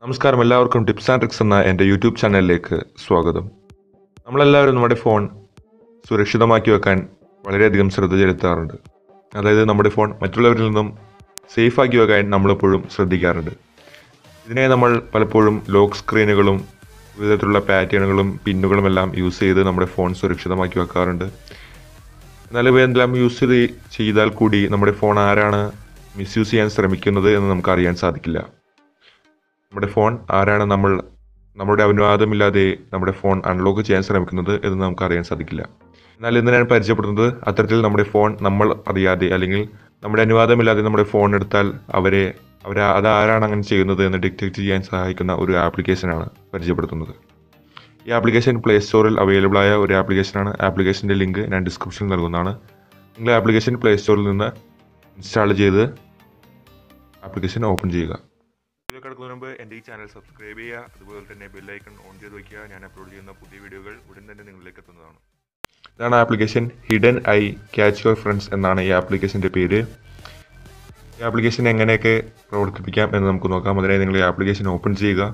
നമസ്കാരം എല്ലാവർക്കും tips and tricks എന്ന എൻ്റെ യൂട്യൂബ് ചാനലിലേക്ക് സ്വാഗതം നമ്മളെല്ലാവരും നമ്മുടെ ഫോൺ സുരക്ഷിതമാക്കി വെക്കാൻ വളരെയധികം ശ്രദ്ധ ചെലുത്താറുണ്ട് അതായത് നമ്മുടെ ഫോൺ മറ്റുള്ളവരിൽ നിന്നും സേഫ് ആക്കി വെക്കാൻ നമ്മളെപ്പോഴും ശ്രദ്ധിക്കാറുണ്ട് ഇതിനെ നമ്മൾ പലപ്പോഴും ലോക്ക് സ്ക്രീനുകളും വിധത്തിലുള്ള പാറ്റേണുകളും പിന്നുകളും എല്ലാം യൂസ് ചെയ്ത് നമ്മുടെ ഫോൺ സുരക്ഷിതമാക്കി വെക്കാറുണ്ട് എന്നാൽ ഇവയെല്ലാം യൂസ് ചെയ്ത് ചെയ്താൽ കൂടി നമ്മുടെ ഫോൺ ആരാണ് മിസ്യൂസ് ചെയ്യാൻ ശ്രമിക്കുന്നത് എന്ന് നമുക്ക് അറിയാൻ സാധിക്കില്ല നമ്മുടെ ഫോൺ ആരാണ് നമ്മൾ നമ്മുടെ അനുവാദമില്ലാതെ നമ്മുടെ ഫോൺ അൺലോക്ക് ചെയ്യാൻ ശ്രമിക്കുന്നത് എന്ന് നമുക്ക് അറിയാൻ സാധിക്കില്ല എന്നാൽ ഇന്ന് ഞാൻ പരിചയപ്പെടുന്നത് അത്തരത്തിൽ നമ്മുടെ ഫോൺ നമ്മൾ അറിയാതെ അല്ലെങ്കിൽ നമ്മുടെ അനുവാദമില്ലാതെ നമ്മുടെ ഫോൺ എടുത്താൽ അവരെ അവരെ അത് ആരാണ് അങ്ങനെ ചെയ്യുന്നത് എന്ന് ഡിറ്റക്ട് ചെയ്യാൻ സഹായിക്കുന്ന ഒരു ആപ്ലിക്കേഷനാണ് പരിചയപ്പെടുത്തുന്നത് ഈ ആപ്ലിക്കേഷൻ പ്ലേ സ്റ്റോറിൽ അവൈലബിൾ ആയ ഒരു ആപ്ലിക്കേഷനാണ് ആപ്ലിക്കേഷൻ്റെ ലിങ്ക് ഞാൻ ഡിസ്ക്രിപ്ഷനിൽ നൽകുന്നതാണ് നിങ്ങൾ ആപ്ലിക്കേഷൻ പ്ലേ സ്റ്റോറിൽ നിന്ന് ഇൻസ്റ്റാൾ ചെയ്ത് ആപ്ലിക്കേഷൻ ഓപ്പൺ ചെയ്യുക വീഡിയോ കിടക്കുന്നതിന് മുമ്പ് എൻ്റെ ഈ ചാനൽ സബ്സ്ക്രൈബ് ചെയ്യുക അതുപോലെ തന്നെ ബെല്ലൈക്കൺ ഓൺ ചെയ്ത് വയ്ക്കുക ഞാൻ അപ്ലോഡ് ചെയ്യുന്ന പുതിയ വീഡിയോകൾ ഉടൻ തന്നെ നിങ്ങളിലേക്ക് എത്തുന്നതാണ് ഇതാണ് application hidden eye catch your friends എന്നാണ് ഈ ആപ്ലിക്കേഷൻ്റെ പേര് ഈ ആപ്ലിക്കേഷൻ എങ്ങനെയൊക്കെ പ്രവർത്തിപ്പിക്കാം എന്ന് നമുക്ക് നോക്കാം അതിനായി നിങ്ങൾ ഈ ആപ്ലിക്കേഷൻ ഓപ്പൺ ചെയ്യുക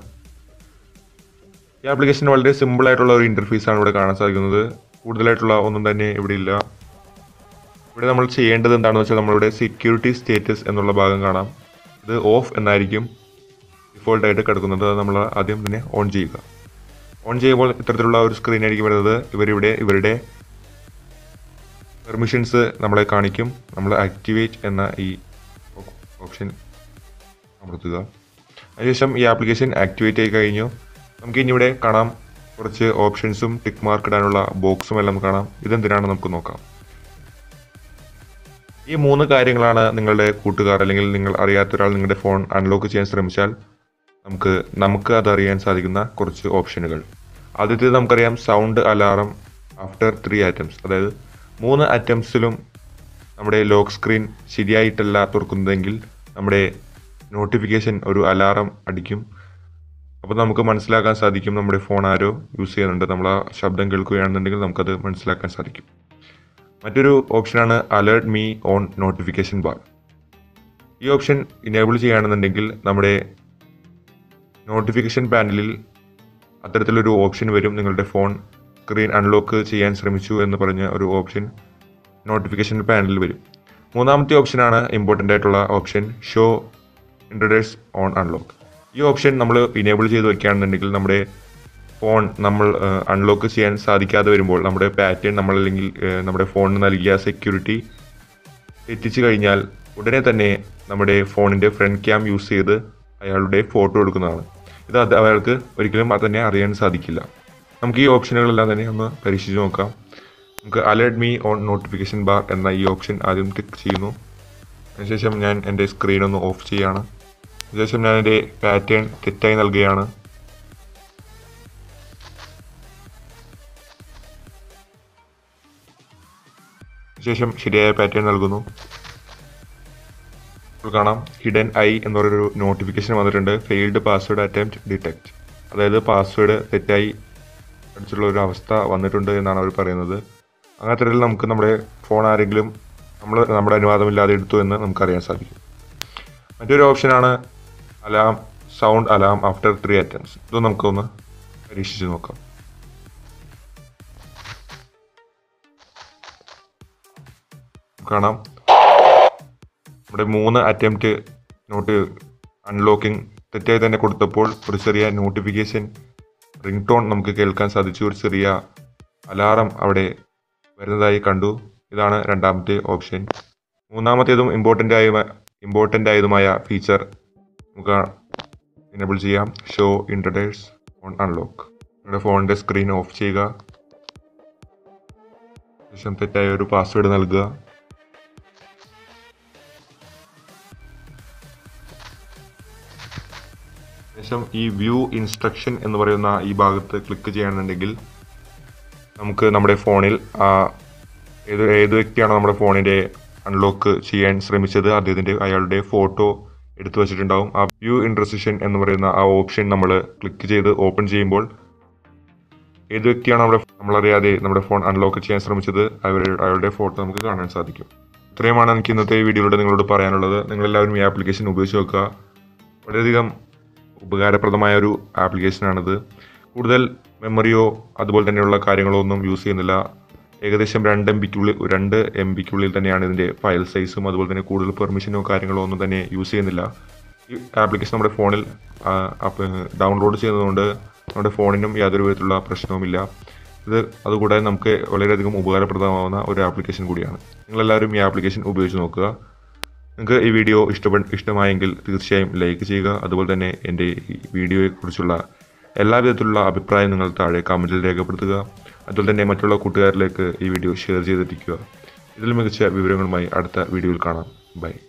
ഈ ആപ്ലിക്കേഷൻ വളരെ സിമ്പിൾ ആയിട്ടുള്ള ഒരു ഇൻ്റർഫേസ് ആണ് ഇവിടെ കാണാൻ സാധിക്കുന്നത് കൂടുതലായിട്ടുള്ള ഒന്നും തന്നെ ഇവിടെ ഇല്ല ഇവിടെ നമ്മൾ ചെയ്യേണ്ടത് എന്താണെന്ന് വെച്ചാൽ നമ്മളിവിടെ സെക്യൂരിറ്റി സ്റ്റേറ്റസ് എന്നുള്ള ഭാഗം കാണാം ഇത് ഓഫ് എന്നായിരിക്കും ഡിഫോൾട്ട് ആയിട്ട് കിടക്കുന്നത് അത് നമ്മൾ ആദ്യം തന്നെ ഓൺ ചെയ്യുക ഓൺ ചെയ്യുമ്പോൾ ഇത്തരത്തിലുള്ള ഒരു സ്ക്രീൻ ആയിരിക്കും വരുന്നത് ഇവരിവിടെ ഇവരുടെ പെർമിഷൻസ് നമ്മളെ കാണിക്കും നമ്മൾ ആക്ടിവേറ്റ് എന്ന ഈ ഓപ്ഷൻ അമർത്തുക അതിനുശേഷം ഈ ആപ്ലിക്കേഷൻ ആക്ടിവേറ്റ് ആയി കഴിഞ്ഞു നമുക്ക് ഇനി ഇവിടെ കാണാം കുറച്ച് ഓപ്ഷൻസും ടിക്ക് മാർക്ക് ഇടാനുള്ള ബോക്സും എല്ലാം കാണാം ഇതെന്തിനാണ് നമുക്ക് നോക്കാം ഈ മൂന്ന് കാര്യങ്ങളാണ് നിങ്ങളുടെ കൂട്ടുകാർ അല്ലെങ്കിൽ നിങ്ങൾ അറിയാത്ത ഒരാൾ നിങ്ങളുടെ ഫോൺ അൺലോക്ക് ചെയ്യാൻ ശ്രമിച്ചാൽ നമുക്ക് നമുക്ക് അത് അറിയാൻ സാധിക്കുന്ന കുറച്ച് ഓപ്ഷനുകൾ ആദ്യത്തേത് നമുക്കറിയാം sound alarm after three items അതായത് മൂന്ന് ഐറ്റംസിലും നമ്മുടെ ലോക്ക് സ്ക്രീൻ ശരിയായിട്ടല്ല തുറക്കുന്നതെങ്കിൽ നമ്മുടെ നോട്ടിഫിക്കേഷൻ ഒരു അലാറം അടിക്കും അപ്പോൾ നമുക്ക് മനസ്സിലാക്കാൻ സാധിക്കും നമ്മുടെ ഫോൺ ആരോ യൂസ് ചെയ്യുന്നുണ്ട് നമ്മൾ ആ ശബ്ദം കേൾക്കുകയാണെന്നുണ്ടെങ്കിൽ നമുക്കത് മനസ്സിലാക്കാൻ സാധിക്കും മറ്റൊരു ഓപ്ഷനാണ് alert me on notification bar ഈ ഓപ്ഷൻ ഇനേബിൾ ചെയ്യുകയാണെന്നുണ്ടെങ്കിൽ നമ്മുടെ നോട്ടിഫിക്കേഷൻ പാനലിൽ അത്തരത്തിലൊരു ഓപ്ഷൻ വരും നിങ്ങളുടെ ഫോൺ സ്ക്രീൻ അൺലോക്ക് ചെയ്യാൻ ശ്രമിച്ചു എന്ന് പറഞ്ഞ ഒരു ഓപ്ഷൻ നോട്ടിഫിക്കേഷൻ പാനലിൽ വരും മൂന്നാമത്തെ ഓപ്ഷനാണ് ഇമ്പോർട്ടൻ്റ് ആയിട്ടുള്ള option show intruders on unlock ഈ ഓപ്ഷൻ നമ്മൾ ഇനേബിൾ ചെയ്ത് വെക്കുകയാണെന്നുണ്ടെങ്കിൽ നമ്മുടെ ഫോൺ നമ്മൾ അൺലോക്ക് ചെയ്യാൻ സാധിക്കാതെ വരുമ്പോൾ നമ്മുടെ പാറ്റേൺ നമ്മൾ അല്ലെങ്കിൽ ഏഹ്, നമ്മുടെ ഫോണിന് നൽകിയ സെക്യൂരിറ്റി എത്തിച്ചു കഴിഞ്ഞാൽ ഉടനെ തന്നെ നമ്മുടെ ഫോണിൻ്റെ ഫ്രണ്ട് ക്യാം യൂസ് ചെയ്ത് അയാളുടെ ഫോട്ടോ എടുക്കുന്നതാണ് ഇത് അത് അയാൾക്ക് ഒരിക്കലും അത് തന്നെ അറിയാൻ സാധിക്കില്ല നമുക്ക് ഈ ഓപ്ഷനുകളെല്ലാം തന്നെ ഒന്ന് പരീക്ഷിച്ച് നോക്കാം നമുക്ക് alert me on notification bar എന്ന ഈ ഓപ്ഷൻ ആദ്യം ക്ലിക്ക് ചെയ്യുന്നു അതിനുശേഷം ഞാൻ എൻ്റെ സ്ക്രീൻ ഒന്ന് ഓഫ് ചെയ്യാണ് അതിനുശേഷം ഞാൻ എൻ്റെ പാറ്റേൺ തെറ്റായി നൽകുകയാണ് ശേഷം ശരിയായ പാറ്റേൺ നൽകുന്നു ഇപ്പോൾ കാണാം ഹിഡൻ ഐ എന്ന് പറയുന്നൊരു നോട്ടിഫിക്കേഷൻ വന്നിട്ടുണ്ട് ഫെയിൽഡ് പാസ്വേഡ് അറ്റംപ്റ്റ് ഡിറ്റക്ട് അതായത് പാസ്വേഡ് തെറ്റായി അടിച്ചുള്ള ഒരു അവസ്ഥ വന്നിട്ടുണ്ട് എന്നാണ് അവർ പറയുന്നത് അങ്ങനത്തെ ഇടയിൽ നമുക്ക് നമ്മുടെ ഫോൺ ആരെങ്കിലും നമ്മൾ നമ്മുടെ അനുവാദമില്ലാതെ എടുത്തു എന്ന് നമുക്കറിയാൻ സാധിക്കും മറ്റൊരു ഓപ്ഷനാണ് alarm sound alarm after three attempts ഇത് നമുക്കൊന്ന് പരീക്ഷിച്ച് നോക്കാം കാണാം നമ്മുടെ മൂന്ന് അറ്റംപ്റ്റ് നോട്ട് അൺലോക്കിംഗ് തെറ്റായി തന്നെ കൊടുത്തപ്പോൾ ഒരു ചെറിയ നോട്ടിഫിക്കേഷൻ റിംഗ് ടോൺ നമുക്ക് കേൾക്കാൻ സാധിച്ചു ഒരു ചെറിയ അലാറം അവിടെ വരുന്നതായി കണ്ടു ഇതാണ് രണ്ടാമത്തെ ഓപ്ഷൻ മൂന്നാമത്തേതും ഇമ്പോർട്ടൻ്റ് ആയ ഇമ്പോർട്ടൻ്റ് ആയതുമായ ഫീച്ചർ നമുക്ക് എനേബിൾ ചെയ്യാം ഷോ ഇൻട്രഡേഴ്സ് ഓൺ അൺലോക്ക് നിങ്ങളുടെ ഫോണിൻ്റെ സ്ക്രീൻ ഓഫ് ചെയ്യുക ശേഷം തെറ്റായ ഒരു പാസ്വേഡ് നൽകുക ശേഷം ഈ വ്യൂ ഇൻസ്ട്രക്ഷൻ എന്ന് പറയുന്ന ഈ ഭാഗത്ത് ക്ലിക്ക് ചെയ്യുകയാണെന്നുണ്ടെങ്കിൽ നമുക്ക് നമ്മുടെ ഫോണിൽ ആ ഏത് ഏത് വ്യക്തിയാണോ നമ്മുടെ ഫോണിൻ്റെ അൺലോക്ക് ചെയ്യാൻ ശ്രമിച്ചത് അദ്ദേഹത്തിൻ്റെ അയാളുടെ ഫോട്ടോ എടുത്തു വച്ചിട്ടുണ്ടാവും ആ വ്യൂ ഇൻട്രസിഷൻ എന്ന് പറയുന്ന ആ ഓപ്ഷൻ നമ്മൾ ക്ലിക്ക് ചെയ്ത് ഓപ്പൺ ചെയ്യുമ്പോൾ ഏത് വ്യക്തിയാണോ നമ്മുടെ നമ്മളറിയാതെ നമ്മുടെ ഫോൺ അൺലോക്ക് ചെയ്യാൻ ശ്രമിച്ചത് അവരുടെ അയാളുടെ ഫോട്ടോ നമുക്ക് കാണാൻ സാധിക്കും ഇത്രയുമാണ് എനിക്ക് ഇന്നത്തെ വീഡിയോയിലൂടെ നിങ്ങളോട് പറയാനുള്ളത് നിങ്ങളെല്ലാവരും ഈ ആപ്ലിക്കേഷൻ ഉപയോഗിച്ച് നോക്കുക വളരെയധികം ഉപകാരപ്രദമായ ഒരു ആപ്ലിക്കേഷനാണിത് കൂടുതൽ മെമ്മറിയോ അതുപോലെ തന്നെയുള്ള കാര്യങ്ങളോ ഒന്നും യൂസ് ചെയ്യുന്നില്ല ഏകദേശം രണ്ട് എം ബിക്കുള്ളിൽ രണ്ട് എം ബിക്കുള്ളിൽ തന്നെയാണ് ഇതിൻ്റെ ഫയൽ സൈസും അതുപോലെ തന്നെ കൂടുതൽ പെർമിഷനോ കാര്യങ്ങളോ ഒന്നും തന്നെ യൂസ് ചെയ്യുന്നില്ല ഈ ആപ്ലിക്കേഷൻ നമ്മുടെ ഫോണിൽ ഡൗൺലോഡ് ചെയ്യുന്നതുകൊണ്ട് നമ്മുടെ ഫോണിനും യാതൊരു വിധത്തിലുള്ള പ്രശ്നവുമില്ല ഇത് അതുകൂടാതെ നമുക്ക് വളരെയധികം ഉപകാരപ്രദമാവുന്ന ഒരു ആപ്ലിക്കേഷൻ കൂടിയാണ് നിങ്ങളെല്ലാവരും ഈ ആപ്ലിക്കേഷൻ ഉപയോഗിച്ച് നോക്കുക നിങ്ങൾക്ക് ഈ വീഡിയോ ഇഷ്ടപ്പെ ഇഷ്ടമായെങ്കിൽ തീർച്ചയായും ലൈക്ക് ചെയ്യുക അതുപോലെ തന്നെ എൻ്റെ ഈ വീഡിയോയെക്കുറിച്ചുള്ള എല്ലാ വിധത്തിലുള്ള അഭിപ്രായം നിങ്ങൾ താഴെ കമൻറ്റിൽ രേഖപ്പെടുത്തുക അതുപോലെ തന്നെ മറ്റുള്ള കൂട്ടുകാരിലേക്ക് ഈ വീഡിയോ ഷെയർ ചെയ്തെത്തിക്കുക ഇതിൽ മികച്ച വിവരങ്ങളുമായി അടുത്ത വീഡിയോയിൽ കാണാം ബൈ